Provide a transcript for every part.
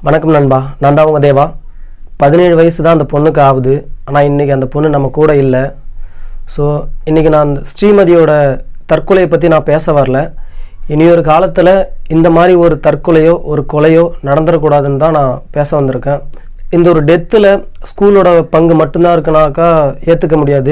வணக்கம் நண்பா நான் தான் உங்கள் தேவா பதினேழு வயசு தான் அந்த பொண்ணுக்கு ஆகுது ஆனால் இன்றைக்கி அந்த பொண்ணு நம்ம கூட இல்லை ஸோ இன்றைக்கி நான் அந்த ஸ்ரீமதியோட தற்கொலையை பற்றி நான் பேச வரல இனி ஒரு காலத்தில் இந்த மாதிரி ஒரு தற்கொலையோ ஒரு கொலையோ நடந்துடக்கூடாதுன்னு தான் நான் பேச வந்திருக்கேன் இந்த ஒரு டெத்தில் ஸ்கூலோட பங்கு மட்டும்தான் இருக்குனாக்கா ஏற்றுக்க முடியாது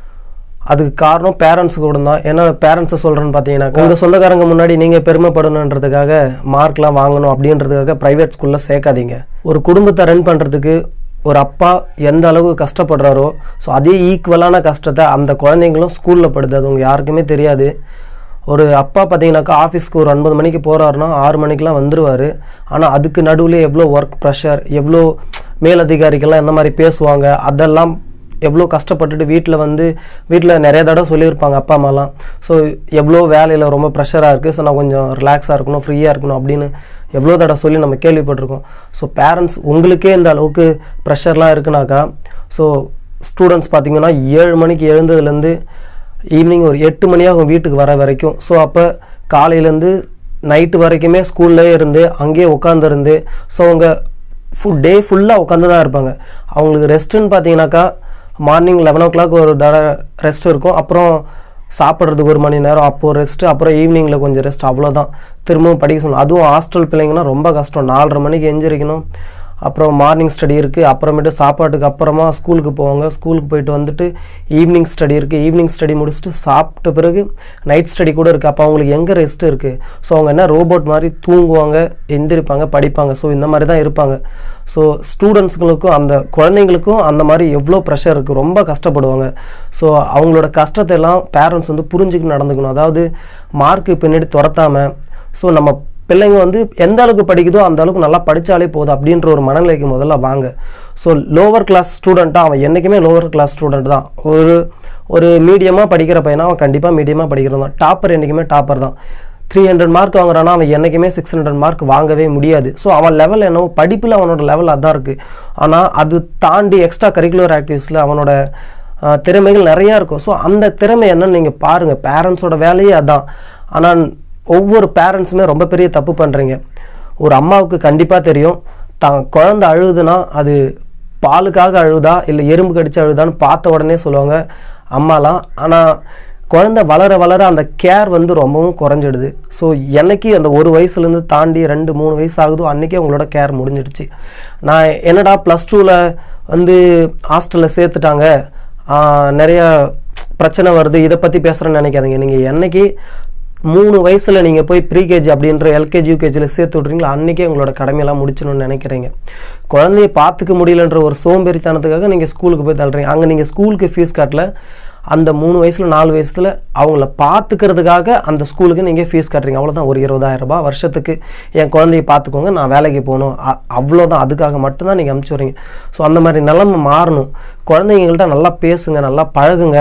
அதுக்கு காரணம் பேரண்ட்ஸ் கூட தான் ஏன்னா பேரண்ட்ஸை சொல்கிறேன்னு பார்த்தீங்கன்னா உங்கள் சொந்தக்காரங்க முன்னாடி நீங்கள் பெருமைப்படணுன்றதுக்காக மார்க்லாம் வாங்கணும் அப்படின்றதுக்காக ப்ரைவேட் ஸ்கூலில் சேர்க்காதீங்க ஒரு குடும்பத்தை ரன் பண்ணுறதுக்கு ஒரு அப்பா எந்த அளவு கஷ்டப்படுறாரோ ஸோ அதே ஈக்குவலான கஷ்டத்தை அந்த குழந்தைங்களும் ஸ்கூலில் படுது அது உங்கள் யாருக்குமே தெரியாது ஒரு அப்பா பார்த்தீங்கன்னாக்கா ஆஃபீஸ்க்கு ஒரு ஒன்பது மணிக்கு போகிறாருன்னா ஆறு மணிக்கெலாம் வந்துடுவார் ஆனால் அதுக்கு நடுவில் எவ்வளோ ஒர்க் ப்ரெஷர் எவ்வளோ மேலதிகாரிகள்லாம் எந்த மாதிரி பேசுவாங்க அதெல்லாம் எவ்வளோ கஷ்டப்பட்டுட்டு வீட்டில் வந்து வீட்டில் நிறைய தடவை சொல்லியிருப்பாங்க அப்பா அம்மாலாம் ஸோ எவ்வளோ வேலையில் ரொம்ப ப்ரெஷராக இருக்குது ஸோ நான் கொஞ்சம் ரிலாக்ஸாக இருக்கணும் ஃப்ரீயாக இருக்கணும் அப்படின்னு எவ்வளோ தடவை சொல்லி நம்ம கேள்விப்பட்டிருக்கோம் ஸோ பேரண்ட்ஸ் உங்களுக்கே இந்த அளவுக்கு ப்ரெஷர்லாம் இருக்குனாக்கா ஸோ ஸ்டூடெண்ட்ஸ் பார்த்தீங்கன்னா ஏழு மணிக்கு எழுந்ததுலேருந்து ஈவினிங் ஒரு எட்டு மணியாகும் வீட்டுக்கு வர வரைக்கும் ஸோ அப்போ காலையிலேருந்து நைட்டு வரைக்குமே ஸ்கூல்லே இருந்து அங்கேயே உட்காந்துருந்து ஸோ அவங்க ஃபுல் டே ஃபுல்லாக உட்காந்து தான் இருப்பாங்க அவங்களுக்கு ரெஸ்ட்டுன்னு பார்த்தீங்கன்னாக்கா மார்னிங் லெவன் ஓ கிளாக் ஒரு தடவை ரெஸ்ட் இருக்கும் அப்புறம் சாப்பிட்றதுக்கு ஒரு மணி நேரம் அப்போது ரெஸ்ட்டு அப்புறம் ஈவினிங்கில் கொஞ்சம் ரெஸ்ட் அவ்வளோதான் திரும்பவும் படிக்க சொல்லணும் அதுவும் ஹாஸ்டல் பிள்ளைங்கன்னா ரொம்ப கஷ்டம் நாலரை மணிக்கு எந்திரிக்கணும் அப்புறம் மார்னிங் ஸ்டடி இருக்குது அப்புறமேட்டு சாப்பாட்டுக்கு அப்புறமா ஸ்கூலுக்கு போவாங்க ஸ்கூலுக்கு போயிட்டு வந்துட்டு ஈவினிங் ஸ்டடி இருக்குது ஈவினிங் ஸ்டடி முடிச்சுட்டு சாப்பிட்ட பிறகு நைட் ஸ்டடி கூட இருக்குது அப்போ அவங்களுக்கு எங்கே ரெஸ்ட் இருக்குது ஸோ அவங்க என்ன ரோபோட் மாதிரி தூங்குவாங்க எந்திரிப்பாங்க படிப்பாங்க ஸோ இந்த மாதிரி தான் இருப்பாங்க ஸோ ஸ்டூடெண்ட்ஸுங்களுக்கும் அந்த குழந்தைங்களுக்கும் அந்த மாதிரி எவ்வளோ ப்ரெஷர் இருக்குது ரொம்ப கஷ்டப்படுவாங்க ஸோ அவங்களோட கஷ்டத்தை எல்லாம் பேரண்ட்ஸ் வந்து புரிஞ்சுக்கிட்டு நடந்துக்கணும் அதாவது மார்க்கு பின்னாடி துரத்தாமல் ஸோ நம்ம பிள்ளைங்க வந்து எந்த அளவுக்கு படிக்குதோ அந்த அளவுக்கு நல்லா படித்தாலே போதும் அப்படின்ற ஒரு மனநிலைக்கு முதல்ல வாங்க ஸோ லோவர் கிளாஸ் ஸ்டூடெண்ட்டாக அவன் என்றைக்குமே லோவர் கிளாஸ் ஸ்டூடெண்ட் தான் ஒரு ஒரு மீடியமாக படிக்கிற பையனா அவன் கண்டிப்பாக மீடியமாக படிக்கிறவன் தான் டாப்பர் என்றைக்குமே டாப்பர் தான் த்ரீ ஹண்ட்ரட் மார்க் வாங்குறானா அவன் என்றைக்குமே சிக்ஸ் ஹண்ட்ரட் மார்க் வாங்கவே முடியாது ஸோ அவன் லெவல் என்னவோ படிப்பில் அவனோட லெவல் அதான் இருக்குது ஆனால் அது தாண்டி எக்ஸ்ட்ரா கரிக்குலர் ஆக்டிவிஸில் அவனோட ஆஹ், திறமைகள் நிறையா இருக்கும் ஸோ அந்த திறமை என்னன்னு நீங்கள் பாருங்கள் பேரண்ட்ஸோட வேலையே அதான் ஆனால் ஒவ்வொரு பேரண்ட்ஸுமே ரொம்ப பெரிய தப்பு பண்ணுறீங்க ஒரு அம்மாவுக்கு கண்டிப்பாக தெரியும் தான் குழந்தை அழுதுனா அது பாலுக்காக அழுதா இல்லை எறும்பு கடிச்சு அழுதான்னு பார்த்த உடனே சொல்லுவாங்க அம்மாலாம் ஆனால் குழந்தை வளர வளர அந்த கேர் வந்து ரொம்பவும் குறைஞ்சிடுது ஸோ என்னைக்கு அந்த ஒரு வயசுலேருந்து தாண்டி ரெண்டு மூணு வயசு ஆகுதோ அன்றைக்கே அவங்களோட கேர் முடிஞ்சிடுச்சு நான் என்னடா ப்ளஸ் டூவில் வந்து ஹாஸ்டலில் சேர்த்துட்டாங்க ஆஹ், நிறைய பிரச்சனை வருது இதை பற்றி பேசுகிறேன்னு நினைக்காதீங்க நீங்கள் என்னைக்கு மூணு வயசில் நீங்கள் போய் ப்ரீகேஜி அப்படின்ற எல்கேஜி யூகேஜியில் சேர்த்து விட்றீங்களோ அன்றைக்கே உங்களோட கடமையெல்லாம் முடிச்சணும்னு நினைக்கிறீங்க குழந்தைய பார்த்துக்க முடியலன்ற ஒரு சோம்பேறித்தனத்துக்காக நீங்கள் ஸ்கூலுக்கு போய் தள்ளுறீங்க அங்கே நீங்கள் ஸ்கூலுக்கு ஃபீஸ் கட்டல அந்த மூணு வயசில் நாலு வயசில் அவங்கள பார்த்துக்கிறதுக்காக அந்த ஸ்கூலுக்கு நீங்கள் ஃபீஸ் கட்டுறீங்க அவ்வளோதான் ஒரு இருபதாயிரம் ரூபாய் வருஷத்துக்கு என் குழந்தைய பார்த்துக்கோங்க நான் வேலைக்கு போகணும் அ- அவ்வளோதான் அதுக்காக மட்டும்தான் நீங்கள் அமுச்சு விட்றீங்க ஸோ அந்த மாதிரி நிலைமை மாறணும் குழந்தைங்கள்ட்ட நல்லா பேசுங்க நல்லா பழகுங்க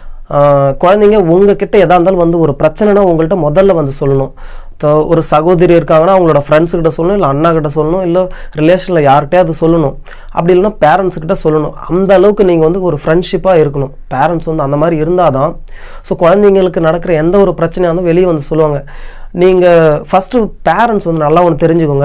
ஆஹ் குழந்தைங்க உங்ககிட்ட எதா இருந்தாலும் வந்து ஒரு பிரச்சனைனா உங்கள்கிட்ட முதல்ல வந்து சொல்லணும் இப்போ ஒரு சகோதரி இருக்காங்கன்னா அவங்களோட ஃப்ரெண்ட்ஸ் கிட்ட சொல்லணும் இல்லை அண்ணா கிட்ட சொல்லணும் இல்லை ரிலேஷனில் யார்கிட்டயாவது சொல்லணும் அப்படி இல்லைன்னா பேரண்ட்ஸ் கிட்ட சொல்லணும் அந்த அளவுக்கு நீங்கள் வந்து ஒரு ஃப்ரெண்ட்ஷிப்பாக இருக்கணும் பேரண்ட்ஸ் வந்து அந்த மாதிரி இருந்தால் தான் ஸோ குழந்தைங்களுக்கு நடக்கிற எந்த ஒரு பிரச்சனையாக இருந்தாலும் வெளியே வந்து சொல்லுவாங்க நீங்கள் ஃபஸ்ட்டு பேரண்ட்ஸ் வந்து நல்லா ஒன்று தெரிஞ்சுக்கோங்க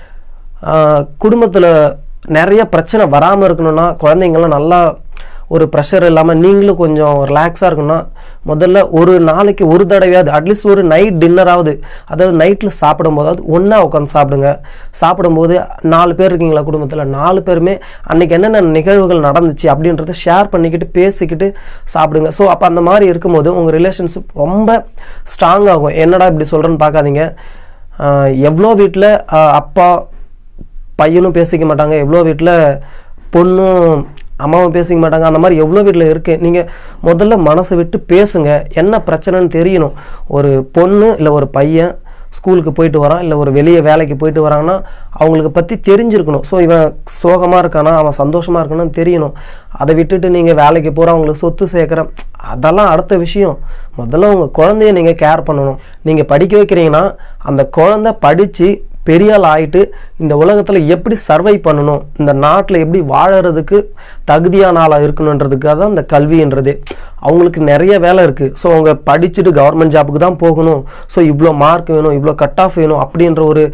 குடும்பத்தில் நிறைய பிரச்சனை வராமல் இருக்கணும்னா குழந்தைங்களாம் நல்லா ஒரு ப்ரெஷர் இல்லாமல் நீங்களும் கொஞ்சம் ரிலாக்ஸாக இருக்கணும்னா முதல்ல ஒரு நாளைக்கு ஒரு தடவையாவது அட்லீஸ்ட் ஒரு நைட் டின்னராவது அதாவது நைட்டில் சாப்பிடும்போதாவது ஒன்றா உட்காந்து சாப்பிடுங்க சாப்பிடும்போது நாலு பேர் இருக்கீங்களா குடும்பத்தில் நாலு பேருமே அன்றைக்கி என்னென்ன நிகழ்வுகள் நடந்துச்சு அப்படின்றத ஷேர் பண்ணிக்கிட்டு பேசிக்கிட்டு சாப்பிடுங்க ஸோ அப்போ அந்த மாதிரி இருக்கும்போது உங்கள் ரிலேஷன்ஷிப் ரொம்ப ஸ்ட்ராங் ஆகும் என்னடா இப்படி சொல்கிறேன்னு பார்க்காதீங்க ஆஹ் எவ்வளோ வீட்டில் அப்பா பையனும் பேசிக்க மாட்டாங்க எவ்வளோ வீட்டில் பொண்ணும் அம்மாவும் பேசிக்க மாட்டாங்க அந்த மாதிரி எவ்வளோ வீட்டில் இருக்குது நீங்கள் முதல்ல மனசை விட்டு பேசுங்க என்ன பிரச்சனைன்னு தெரியணும் ஒரு பொண்ணு இல்லை ஒரு பையன் ஸ்கூலுக்கு போயிட்டு வரான் இல்லை ஒரு வெளியே வேலைக்கு போயிட்டு வராங்கன்னா அவங்களுக்கு பற்றி தெரிஞ்சிருக்கணும் ஸோ இவன் சோகமாக இருக்கானா அவன் சந்தோஷமாக இருக்கானான்னு தெரியணும் அதை விட்டுட்டு நீங்கள் வேலைக்கு போகிற அவங்களுக்கு சொத்து சேர்க்குறேன் அதெல்லாம் அடுத்த விஷயம் முதல்ல உங்கள் குழந்தைய நீங்கள் கேர் பண்ணணும் நீங்கள் படிக்க வைக்கிறீங்கன்னா அந்த குழந்தை படித்து பெரிய ஆள் ஆயிட்டு இந்த உலகத்தில் எப்படி சர்வை பண்ணணும் இந்த நாட்டில் எப்படி வாழறதுக்கு தகுதியான ஆளாக இருக்கணுன்றதுக்காக தான் இந்த கல்வின்றது அவங்களுக்கு நிறைய வேலை இருக்குது ஸோ அவங்க படிச்சுட்டு கவர்மெண்ட் ஜாபுக்கு தான் போகணும் ஸோ இவ்வளோ மார்க் வேணும் இவ்வளோ கட் ஆஃப் வேணும் அப்படின்ற ஒரு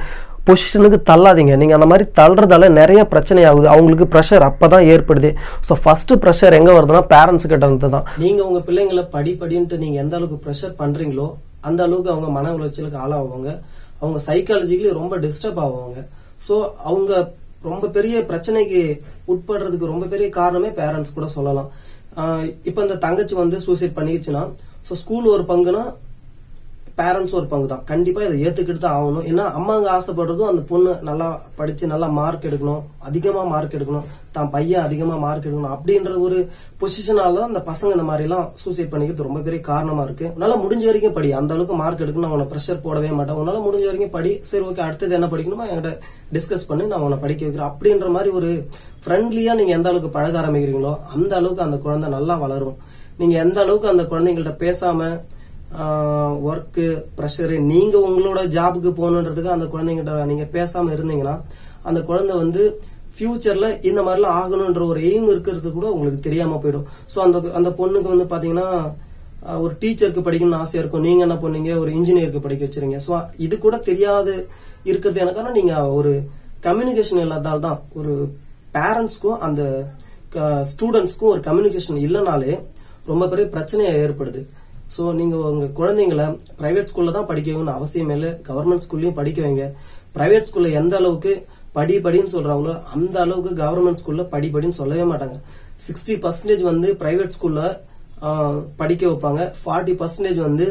பொசிஷனுக்கு தள்ளாதீங்க நீங்கள் அந்த மாதிரி தள்ளுறதால நிறைய பிரச்சனை ஆகுது அவங்களுக்கு ப்ரெஷர் அப்போ தான் ஏற்படுது ஸோ ஃபஸ்ட்டு ப்ரெஷர் எங்கே வருதுன்னா பேரண்ட்ஸ் கிட்ட இருந்து தான் நீங்கள் உங்கள் பிள்ளைங்களை படி படின்ட்டு நீங்கள் எந்த அளவுக்கு ப்ரெஷர் பண்ணுறீங்களோ அந்த அளவுக்கு அவங்க மன உளைச்சலுக்கு ஆளாவாங்க அவங்க சைக்காலஜிக்கலி ரொம்ப டிஸ்டர்ப் ஆவாங்க ஸோ அவங்க ரொம்ப பெரிய பிரச்சனைக்கு உட்படுறதுக்கு ரொம்ப பெரிய காரணமே பேரண்ட்ஸ் கூட சொல்லலாம் ஆஹ் இப்ப இந்த தங்கச்சி வந்து சூசைட் பண்ணிடுச்சுன்னா ஸோ ஸ்கூல் ஒரு பங்குனா பேரண்ட்ஸ் ஒரு பங்கு தான் கண்டிப்பா இதை ஏத்துக்கிட்டு தான் ஆகணும் ஏன்னா அம்மாங்க ஆசைப்படுறதும் அந்த பொண்ணு நல்லா படிச்சு நல்லா மார்க் எடுக்கணும் அதிகமா மார்க் எடுக்கணும் தான் பையன் அதிகமா மார்க் எடுக்கணும் அப்படின்ற ஒரு பொசிஷனால தான் அந்த பசங்க இந்த மாதிரி எல்லாம் சூசைட் பண்ணிக்கிறது ரொம்ப பெரிய காரணமா இருக்கு உன்னால முடிஞ்ச வரைக்கும் படி அந்த அளவுக்கு மார்க் எடுக்கணும் நான் உன ப்ரெஷர் போடவே மாட்டேன் உன்னால முடிஞ்ச வரைக்கும் படி சரி ஓகே அடுத்தது என்ன படிக்கணுமோ என்கிட்ட டிஸ்கஸ் பண்ணி நான் உன்னை படிக்க வைக்கிறேன் அப்படின்ற மாதிரி ஒரு ஃப்ரெண்ட்லியா நீங்க எந்த அளவுக்கு பழக ஆரம்பிக்கிறீங்களோ அந்த அளவுக்கு அந்த குழந்தை நல்லா வளரும் நீங்க எந்த அளவுக்கு அந்த குழந்தைங்கள்ட்ட பேசாம ஒர்க்கு ப்ரெஷரு நீங்க உங்களோட ஜாபுக்கு போகணுன்றதுக்கு அந்த குழந்தைங்கிட்ட நீங்க பேசாம இருந்தீங்கன்னா அந்த குழந்தை வந்து ஃபியூச்சர்ல இந்த மாதிரிலாம் ஆகணுன்ற ஒரு எய்ம் இருக்கிறது கூட உங்களுக்கு தெரியாம போயிடும் ஸோ அந்த அந்த பொண்ணுக்கு வந்து பாத்தீங்கன்னா ஆஹ், ஒரு டீச்சருக்கு படிக்கணும்னு ஆசையா இருக்கும் நீங்க என்ன பண்ணீங்க ஒரு இன்ஜினியருக்கு படிக்க வச்சிருங்க ஸோ இது கூட தெரியாது இருக்கிறது எனக்கான நீங்க ஒரு கம்யூனிகேஷன் இல்லாதால தான் ஒரு பேரண்ட்ஸ்க்கும் அந்த ஸ்டூடெண்ட்ஸ்க்கும் ஒரு கம்யூனிகேஷன் இல்லைனாலே ரொம்ப பெரிய பிரச்சனையா ஏற்படுது ஸோ நீங்க உங்க குழந்தைங்களை பிரைவேட் ஸ்கூல்ல தான் படிக்க வைக்கணும்னு அவசியம் இல்லை கவர்மெண்ட் ஸ்கூல்லயும் படிக்க வைங்க பிரைவேட் ஸ்கூல்ல எந்த அளவுக்கு படி படின்னு சொல்றாங்களோ அந்த அளவுக்கு கவர்மெண்ட் ஸ்கூல்ல படி படின்னு சொல்லவே மாட்டாங்க சிக்ஸ்டி பர்சன்டேஜ் வந்து பிரைவேட் ஸ்கூல்ல படிக்க வைப்பாங்க ஃபார்ட்டி பர்சன்டேஜ் வந்து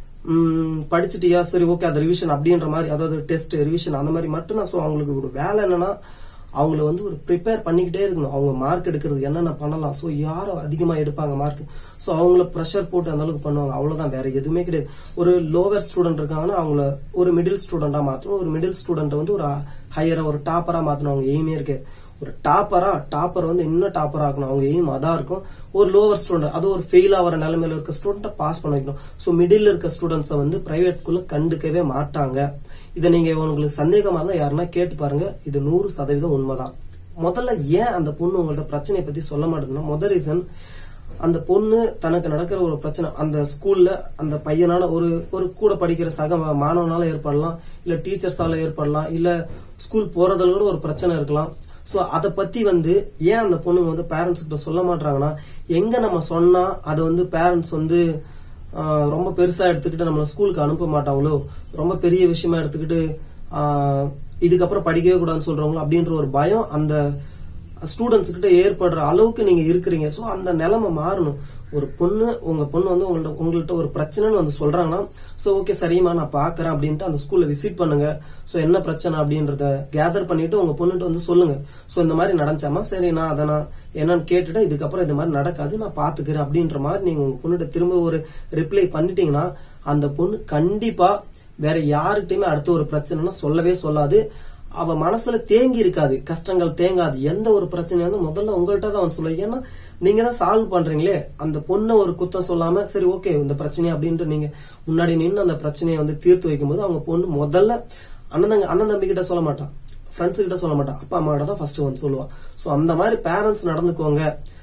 ம், படிச்சிட்டியா சரி ஓகே அது ரிவிஷன் அப்படின்ற மாதிரி அதாவது டெஸ்ட் ரிவிஷன் அந்த மாதிரி மட்டும்தான் ஸோ அவங்களுக்கு ஒரு வேலை என்னன்னா அவங்கள வந்து ஒரு ப்ரிப்பேர் பண்ணிக்கிட்டே இருக்கணும் அவங்க மார்க் எடுக்கிறதுக்கு என்னென்ன பண்ணலாம் ஸோ யார் அதிகமாக எடுப்பாங்க மார்க் ஸோ அவங்கள ப்ரெஷர் போட்டு அந்த அளவுக்கு பண்ணுவாங்க அவ்வளோதான் வேற எதுவுமே கிடையாது ஒரு லோவர் ஸ்டூடெண்ட் இருக்காங்கன்னா அவங்கள ஒரு மிடில் ஸ்டூடெண்டா மாற்றணும் ஒரு மிடில் ஸ்டூடெண்ட் வந்து ஒரு ஹையரா ஒரு டாப்பரா மாற்றணும் அவங்க எய்மே இருக்கு ஒரு டாப்பரா டாப்பர் வந்து இன்னும் டாப்பர் ஆகணும் அவங்க எய்ம் அதான் இருக்கும் ஒரு லோவர் ஸ்டூடெண்ட் அது ஒரு ஃபெயில் ஆகிற நிலைமையில இருக்க ஸ்டூடெண்ட்டை பாஸ் பண்ண வைக்கணும் ஸோ மிடில் இருக்க ஸ்டூடெண்ட்ஸை வந்து பிரைவேட் ஸ்கூல்ல கண்டுக்கவே மாட்டாங்க இதை நீங்க உங்களுக்கு சந்தேகமா இருந்தா யாருன்னா கேட்டு பாருங்க இது நூறு சதவீதம் உண்மைதான் முதல்ல ஏன் அந்த பொண்ணு உங்கள்ட்ட பிரச்சனையை பத்தி சொல்ல மாட்டேங்குதுன்னா முதல் ரீசன் அந்த பொண்ணு தனக்கு நடக்கிற ஒரு பிரச்சனை அந்த ஸ்கூல்ல அந்த பையனால ஒரு ஒரு கூட படிக்கிற சக மாணவனால ஏற்படலாம் இல்ல டீச்சர்ஸால ஏற்படலாம் இல்ல ஸ்கூல் போறதுல கூட ஒரு பிரச்சனை இருக்கலாம் சோ அத பத்தி வந்து ஏன் அந்த பொண்ணுங்க வந்து பேரண்ட்ஸ் கிட்ட சொல்ல மாட்டாங்கன்னா எங்க நம்ம சொன்னா அது வந்து பேரண்ட்ஸ் வந்து ஆஹ், ரொம்ப பெருசா எடுத்துக்கிட்டு நம்மள ஸ்கூலுக்கு அனுப்ப மாட்டாங்களோ ரொம்ப பெரிய விஷயமா எடுத்துக்கிட்டு ஆஹ், இதுக்கப்புறம் படிக்கவே கூடாதுன்னு சொல்றவங்களோ அப்படின்ற ஒரு பயம் அந்த ஸ்டூடெண்ட்ஸ் கிட்ட ஏற்படுற அளவுக்கு நீங்க இருக்கிறீங்க சோ அந்த நிலைமை மாறணும் ஒரு பொண்ணு உங்க பொண்ணு வந்து உங்கள்ட்ட உங்கள்ட்ட ஒரு பிரச்சனைன்னு வந்து சொல்றாங்கன்னா சோ ஓகே சரிம்மா நான் பாக்குறேன் அப்படின்ட்டு அந்த ஸ்கூல்ல விசிட் பண்ணுங்க சோ என்ன பிரச்சனை அப்படின்றத கேதர் பண்ணிட்டு உங்க பொண்ணுகிட்ட வந்து சொல்லுங்க சோ இந்த மாதிரி நடந்துச்சாமா சரி நான் அதை நான் என்னன்னு கேட்டுட்டு இதுக்கப்புறம் இது மாதிரி நடக்காது நான் பாத்துக்கிறேன் அப்படின்ற மாதிரி நீங்க உங்க பொண்ணுகிட்ட திரும்ப ஒரு ரிப்ளை பண்ணிட்டீங்கன்னா அந்த பொண்ணு கண்டிப்பா வேற யாருகிட்டயுமே அடுத்த ஒரு பிரச்சனைனா சொல்லவே சொல்லாது அவ மனசுல தேங்கி இருக்காது கஷ்டங்கள் தேங்காது எந்த ஒரு பிரச்சனையா இருந்தாலும் முதல்ல உங்கள்கிட்ட தான் வந்து சொல்லுவீங்க ஏன்னா நீங்க தான் சால்வ் பண்றீங்களே அந்த பொண்ணை ஒரு குத்தம் சொல்லாம சரி ஓகே இந்த பிரச்சனை அப்படின்ட்டு நீங்க முன்னாடி நின்று அந்த பிரச்சனையை வந்து தீர்த்து வைக்கும்போது அவங்க பொண்ணு முதல்ல அண்ணன் அண்ணன் தம்பி கிட்ட சொல்ல மாட்டான் ஃப்ரெண்ட்ஸ் கிட்ட சொல்ல மாட்டான் அப்பா அம்மா கிட்ட தான் ஃபர்ஸ்ட் வந்து சொல்லுவான் சோ அந்த மாதிரி பேரண்ட்ஸ் நடந்துக்கோங்க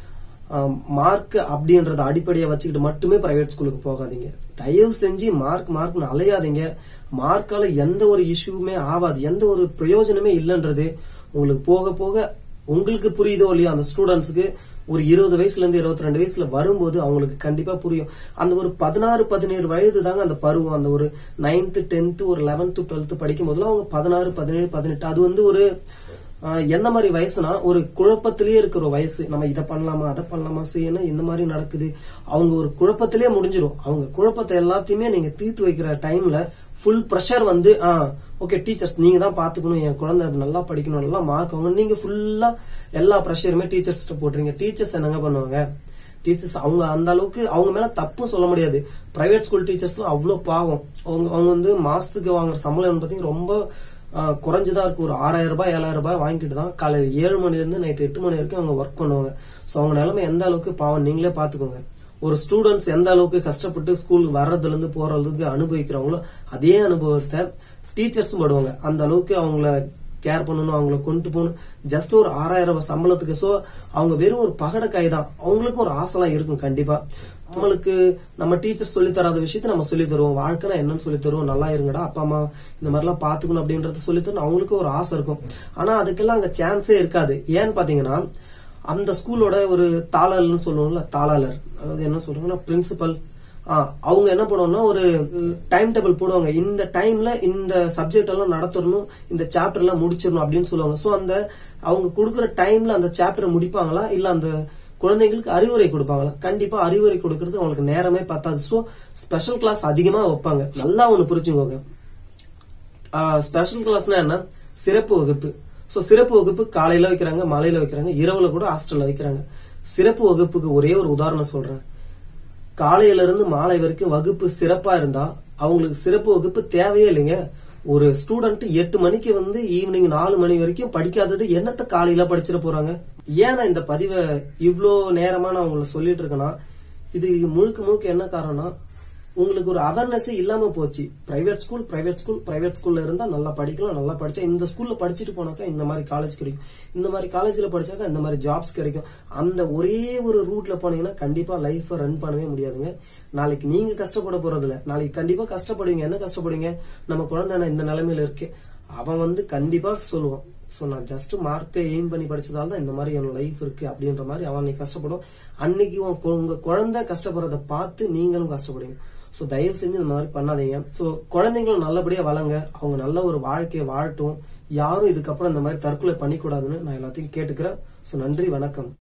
மார்க் அப்படின்றத அடிப்படையா வச்சுக்கிட்டு மட்டுமே பிரைவேட் ஸ்கூலுக்கு போகாதீங்க தயவு செஞ்சு மார்க் மார்க்னு அலையாதீங்க மார்க்கால எந்த ஒரு இஷ்யூமே ஆகாது எந்த ஒரு பிரயோஜனமே இல்லைன்றது உங்களுக்கு போக போக உங்களுக்கு புரியுதோ இல்லையோ அந்த ஸ்டூடெண்ட்ஸுக்கு ஒரு இருபது வயசுல இருந்து இருபத்தி ரெண்டு வயசுல வரும்போது அவங்களுக்கு கண்டிப்பா புரியும் அந்த ஒரு பதினாறு பதினேழு வயது தாங்க அந்த பருவம் அந்த ஒரு நைன்த் டென்த் ஒரு லெவன்த் டுவெல்த் படிக்கும் போதுல அவங்க பதினாறு பதினேழு பதினெட்டு அது வந்து ஒரு ஆஹ், என்ன மாதிரி வயசுனா ஒரு குழப்பத்திலேயே இருக்கிற வயசு நம்ம இதை பண்ணலாமா அதை பண்ணலாமா செய்யணும் இந்த மாதிரி நடக்குது அவங்க ஒரு குழப்பத்திலேயே முடிஞ்சிரும் அவங்க குழப்பத்தை எல்லாத்தையுமே நீங்க தீர்த்து வைக்கிற டைம்ல ஃபுல் ப்ரெஷர் வந்து ஓகே டீச்சர்ஸ் நீங்க தான் பாத்துக்கணும் என் குழந்தை நல்லா படிக்கணும் நல்லா மார்க் வாங்கணும் நீங்க ஃபுல்லா எல்லா ப்ரெஷருமே டீச்சர்ஸ் போட்டுறீங்க டீச்சர்ஸ் என்னங்க பண்ணுவாங்க டீச்சர்ஸ் அவங்க அந்த அளவுக்கு அவங்க மேல தப்பும் சொல்ல முடியாது பிரைவேட் ஸ்கூல் டீச்சர்ஸ் அவ்வளவு பாவம் அவங்க அவங்க வந்து மாசத்துக்கு வாங்குற சம்பளம் பாத்தீங்கன்னா ரொம்ப ஆஹ், குறைஞ்சுதான் இருக்கு ஒரு ஆறாயிரம் ரூபாய் ஏழாயிரம் ரூபாய் வாங்கிட்டு தான் காலையில ஏழு மணில இருந்து நைட் எட்டு மணி வரைக்கும் அவங்க ஒர்க் பண்ணுவாங்க சோ அவங்க நிலைமை எந்த அளவுக்கு பாவம் நீங்களே பாத்துக்கோங்க ஒரு ஸ்டூடெண்ட்ஸ் எந்த அளவுக்கு கஷ்டப்பட்டு ஸ்கூல் வர்றதுல இருந்து போறதுக்கு அனுபவிக்கிறாங்களோ அதே அனுபவத்தை டீச்சர்ஸும் படுவாங்க அந்த அளவுக்கு அவங்கள கேர் பண்ணணும் அவங்கள கொண்டு போகணும் ஜஸ்ட் ஒரு ஆறாயிரம் ரூபாய் சம்பளத்துக்கு சோ அவங்க வெறும் ஒரு பகடக்காய் தான் அவங்களுக்கும் ஒரு ஆசைலாம் இருக்கும் கண்டிப்பா நம்மளுக்கு நம்ம டீச்சர் சொல்லி தராத விஷயத்த நம்ம சொல்லி தருவோம் வாழ்க்கைனா என்னன்னு சொல்லி தருவோம் நல்லா இருங்கடா அப்பா அம்மா இந்த மாதிரிலாம் பாத்துக்கணும் அப்படின்றத சொல்லி தரணும் அவங்களுக்கு ஒரு ஆசை இருக்கும் ஆனா அதுக்கெல்லாம் அங்க சான்ஸே இருக்காது ஏன்னு பாத்தீங்கன்னா அந்த ஸ்கூலோட ஒரு தாளர்னு சொல்லுவோம்ல தாளாளர் அதாவது என்ன சொல்றாங்கன்னா பிரின்சிபல் அவங்க என்ன பண்ணுவாங்கன்னா ஒரு டைம் டேபிள் போடுவாங்க இந்த டைம்ல இந்த சப்ஜெக்ட் எல்லாம் நடத்தணும் இந்த சாப்டர் எல்லாம் முடிச்சிடணும் அப்படின்னு சொல்லுவாங்க சோ அந்த அவங்க கொடுக்குற டைம்ல அந்த சாப்டரை முடிப்பாங்களா இல்ல அந்த குழந்தைங்களுக்கு அறிவுரை கொடுப்பாங்களா கண்டிப்பா அறிவுரை கொடுக்கறது அவங்களுக்கு நேரமே பத்தாது சோ ஸ்பெஷல் கிளாஸ் அதிகமா வைப்பாங்க நல்லா ஒண்ணு புரிஞ்சுக்கோங்க ஸ்பெஷல் கிளாஸ்னா என்ன சிறப்பு வகுப்பு சோ சிறப்பு வகுப்பு காலையில வைக்கிறாங்க மாலையில வைக்கிறாங்க இரவுல கூட ஹாஸ்டல்ல வைக்கிறாங்க சிறப்பு வகுப்புக்கு ஒரே ஒரு உதாரணம் சொல்றேன் காலையில இருந்து மாலை வரைக்கும் வகுப்பு சிறப்பா இருந்தா அவங்களுக்கு சிறப்பு வகுப்பு தேவையே இல்லைங்க ஒரு ஸ்டூடெண்ட் எட்டு மணிக்கு வந்து ஈவினிங் நாலு மணி வரைக்கும் படிக்காதது என்னத்த காலையில படிச்சிட போறாங்க ஏன் நான் இந்த பதிவை இவ்ளோ நேரமா நான் உங்களை சொல்லிட்டு இருக்கேன்னா இது முழுக்க முழுக்க என்ன காரணம்னா உங்களுக்கு ஒரு அவேர்னஸ் இல்லாம போச்சு private school private school private ஸ்கூல்ல இருந்தா நல்லா படிக்கலாம் நல்லா படிச்சா இந்த ஸ்கூல்ல படிச்சுட்டு போனாக்கா இந்த மாதிரி காலேஜ் கிடைக்கும் இந்த மாதிரி காலேஜ்ல படிச்சாக்கா இந்த மாதிரி ஜாப்ஸ் கிடைக்கும் அந்த ஒரே ஒரு ரூட்ல போனீங்கன்னா கண்டிப்பா லைஃப் ரன் பண்ணவே முடியாதுங்க நாளைக்கு நீங்க கஷ்டப்பட போறது இல்ல நாளைக்கு கண்டிப்பா கஷ்டப்படுவீங்க என்ன கஷ்டப்படுவீங்க நம்ம குழந்தை நான் இந்த நிலைமையில இருக்கு அவன் வந்து கண்டிப்பா சொல்லுவான் சோ நான் ஜஸ்ட் மார்க்கை எய்ம் பண்ணி படிச்சதால தான் இந்த மாதிரி என் லைஃப் இருக்கு அப்படின்ற மாதிரி அவன் அன்னைக்கு கஷ்டப்படும் அன்னைக்கு உன் கு- உங்க குழந்தை கஷ்டப்படுறத பார்த்து நீங்களும் கஷ்டப்படுவீங்க சோ தயவு செஞ்சு இந்த மாதிரி பண்ணாதீங்க சோ குழந்தைங்களும் நல்லபடியா வளங்க அவங்க நல்ல ஒரு வாழ்க்கையை வாழட்டும் யாரும் இதுக்கப்புறம் இந்த மாதிரி தற்கொலை பண்ணிக்கூடாதுன்னு நான் எல்லாத்தையும் கேட்டுக்கிறேன் சோ நன்றி வணக்கம்